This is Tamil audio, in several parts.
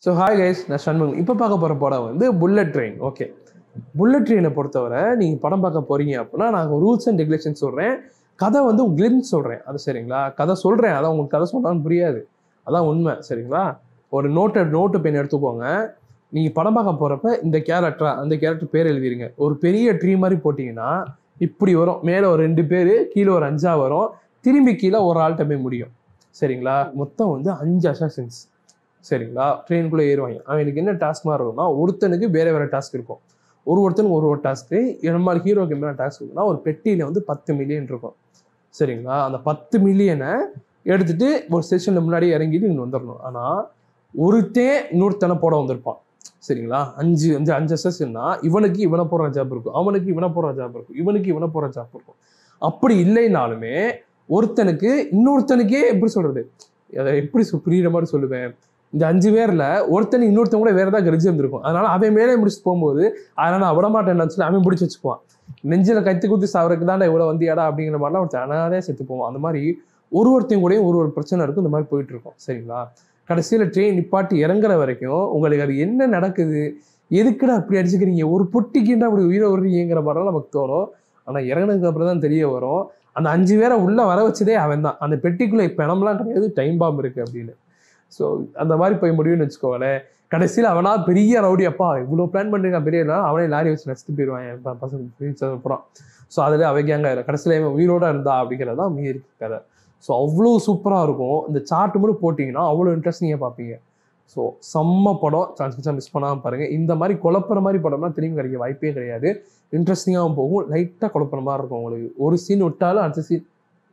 ஸோ ஹாய் கைஸ் நான் சண்முகம் இப்போ பார்க்க போகிற படம் வந்து புல்லட் ட்ரெயின் ஓகே புல்லட் ட்ரெயினை பொறுத்தவரை நீங்கள் படம் பார்க்க போகிறீங்க அப்படின்னா நான் ரூல்ஸ் அண்ட் ரெகுலேஷன் சொல்கிறேன் கதை வந்து கிளிம்ஸ் சொல்கிறேன் அது சரிங்களா கதை சொல்கிறேன் அதான் உங்களுக்கு கதை சொன்னாலும் புரியாது அதான் உண்மை சரிங்களா ஒரு நோட்டை நோட்டு பென் எடுத்துக்கோங்க நீங்கள் படம் பார்க்க போகிறப்ப இந்த கேரக்டரா அந்த கேரக்டர் பேர் எழுதிருங்க ஒரு பெரிய ட்ரீ மாதிரி போட்டிங்கன்னா இப்படி வரும் மேலே ஒரு ரெண்டு பேர் கீழே ஒரு அஞ்சா வரும் திரும்பி கீழே ஒரு ஆள்கிட்ட போய் முடியும் சரிங்களா மொத்தம் வந்து அஞ்சு அசாசின்ஸ் சரிங்களா ட்ரெயினுக்குள்ளே ஏறுவாங்க அவனுக்கு என்ன டாஸ்க் மாதிரி இருக்கும்னா ஒருத்தனுக்கு வேற வேற டாஸ்க் இருக்கும் ஒரு ஒருத்தனுக்கு ஒரு ஒரு டாஸ்க்கு என்ன மாதிரி ஹீரோக்கு என்ன டாஸ்க் இருக்குன்னா ஒரு பெட்டியில் வந்து பத்து மில்லியன் இருக்கும் சரிங்களா அந்த பத்து மில்லியனை எடுத்துட்டு ஒரு செஷனில் முன்னாடி இறங்கிட்டு இங்கே வந்துடணும் ஆனால் ஒருத்தன் இன்னொருத்தனை போட வந்திருப்பான் சரிங்களா அஞ்சு அஞ்சு அஞ்சு செஷன்னா இவனுக்கு இவனை போடுற ஜாப் இருக்கும் அவனுக்கு இவனை போடுற ஜாப் இருக்கும் இவனுக்கு இவனை போடுற ஜாப் இருக்கும் அப்படி இல்லைனாலுமே ஒருத்தனுக்கு இன்னொருத்தனுக்கே எப்படி சொல்றது அதை எப்படி சொ- புரியுற மாதிரி சொல்லுவேன் இந்த அஞ்சு பேர்ல ஒருத்தன் இன்னொருத்தன் கூட வேற ஏதாவது கரிச்சு இருந்திருக்கும் அதனால அவன் மேலே முடிச்சுட்டு போகும்போது அதனால நான் விட மாட்டேன்னு சொல்லி அவன் பிடிச்சி வச்சுக்குவான் நெஞ்சில கத்தி குத்தி சாவறதுக்கு தான் இவ்வளவு வந்தியாடா அப்படிங்கிற மாதிரிலாம் ஒருத்தன் அனாதே செத்து போவான் அந்த மாதிரி ஒரு ஒருத்தையும் கூடயும் ஒரு ஒரு பிரச்சனை இருக்கும் இந்த மாதிரி போயிட்டு இருக்கும் சரிங்களா கடைசியில ட்ரெயின் நிப்பாட்டி இறங்குற வரைக்கும் உங்களுக்கு அது என்ன நடக்குது எதுக்குடா அப்படி அடிச்சுக்கிறீங்க ஒரு பொட்டிக்குண்டா அப்படி உயிரை விடுறீங்கிற மாதிரிலாம் நமக்கு தோணும் ஆனா இறங்குனதுக்கு அப்புறம் தான் தெரிய வரும் அந்த அஞ்சு பேரை உள்ள வர வச்சதே அவன் தான் அந்த பெட்டிக்குள்ள பிணம்லாம் கிடையாது டைம் பாம்பு இருக்கு அப்படின்னு ஸோ அந்த மாதிரி போய் முடியும்னு வச்சுக்கோங்களேன் கடைசியில் அவனா பெரிய ரவுடி அப்பா இவ்வளோ பிளான் பண்ணிருக்கான் பெரிய ஆளா, அவனே லாரி வச்சு நடிச்சுட்டு போயிடுவான் என் ப- பசங்க ஃபியூச்சர் அப்புறம் ஸோ அதில் அவ கேங்க கடைசியில் இவன் உயிரோட இருந்தா அப்படிங்கிறது தான் மீறி கதை ஸோ அவ்வளோ சூப்பராக இருக்கும் இந்த சார்ட் மட்டும் போட்டிங்கன்னா அவ்வளோ இன்ட்ரெஸ்டிங்காக பார்ப்பீங்க ஸோ செம்ம படம் சான்ஸ் கிச்சா மிஸ் பண்ணாமல் பாருங்கள் இந்த மாதிரி குழப்புற மாதிரி படம்னா திரும்பி கிடைக்க வாய்ப்பே கிடையாது இன்ட்ரெஸ்டிங்காகவும் போகும் லைட்டாக குழப்புற மாதிரி இருக்கும் உங்களுக்கு ஒரு சீன் விட்டாலும் அடுத்த சீன்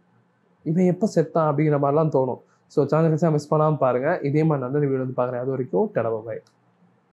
இவன் எப்போ செத்தான் அப்படிங்கிற மாதிரிலாம் தோணும் ஸோ சேனல் மிஸ் பண்ணாமல் பாருங்கள் இதே மாதிரி நல்ல வீடியோ வந்து பார்க்குறேன் அது வரைக்கும் டடபா பாய்